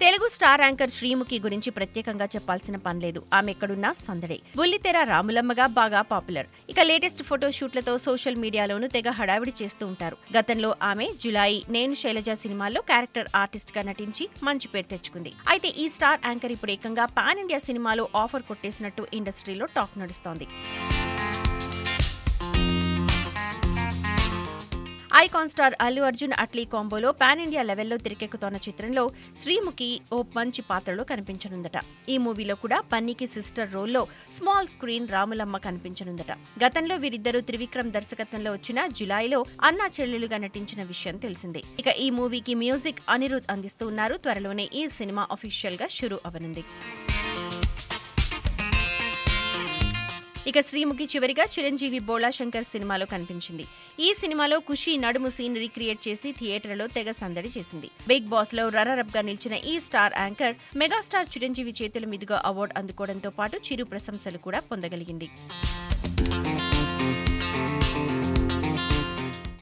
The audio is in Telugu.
తెలుగు స్టార్ యాంకర్ శ్రీముఖి గురించి ప్రత్యేకంగా చెప్పాల్సిన పనిలేదు ఆమె ఎక్కడున్నా సందడే బుల్లితెర రాములమ్మగా బాగా పాపులర్ ఇక లేటెస్ట్ ఫోటో షూట్లతో సోషల్ మీడియాలోనూ తెగ హడావిడి చేస్తూ ఉంటారు గతంలో ఆమె జులాయి నేను శైలజ సినిమాల్లో క్యారెక్టర్ ఆర్టిస్ట్ గా నటించి మంచి పేరు తెచ్చుకుంది అయితే ఈ స్టార్ యాంకర్ ఇప్పుడు ఏకంగా పాన్ ఇండియా సినిమాలో ఆఫర్ కొట్టేసినట్టు ఇండస్ట్రీలో టాక్ నడుస్తోంది ఐకాన్ స్టార్ అల్లు అర్జున్ అట్లీ కాంబోలో పాన్ ఇండియా లెవెల్లో తెరకెక్కుతోన్న చిత్రంలో శ్రీముఖి ఓ మంచి పాత్రలో కనిపించనుందట ఈ మూవీలో కూడా బన్నీకి సిస్టర్ రోల్లో స్మాల్ స్క్రీన్ రాములమ్మ కనిపించనుందట గతంలో వీరిద్దరూ త్రివిక్రమ్ దర్శకత్వంలో వచ్చిన జులైలో అన్నా చెల్లెలుగా నటించిన విషయం తెలిసిందే ఇక ఈ మూవీకి మ్యూజిక్ అనిరుద్ అందిస్తూ ఉన్నారు త్వరలోనే ఈ సినిమా అఫీషియల్ గా షురూ అవనుంది ఇక శ్రీముఖి చివరిగా చిరంజీవి బోళా శంకర్ సినిమాలో కనిపించింది ఈ సినిమాలో ఖుషి నడుము సీన్ రీక్రియేట్ చేసి థియేటర్లో తెగ సందడి చేసింది బిగ్ బాస్ లో రన్నరప్ గా నిలిచిన ఈ స్టార్ యాంకర్ మెగాస్టార్ చిరంజీవి చేతుల మీదుగా అవార్డు అందుకోవడంతో పాటు చిరు ప్రశంసలు కూడా పొందగలిగింది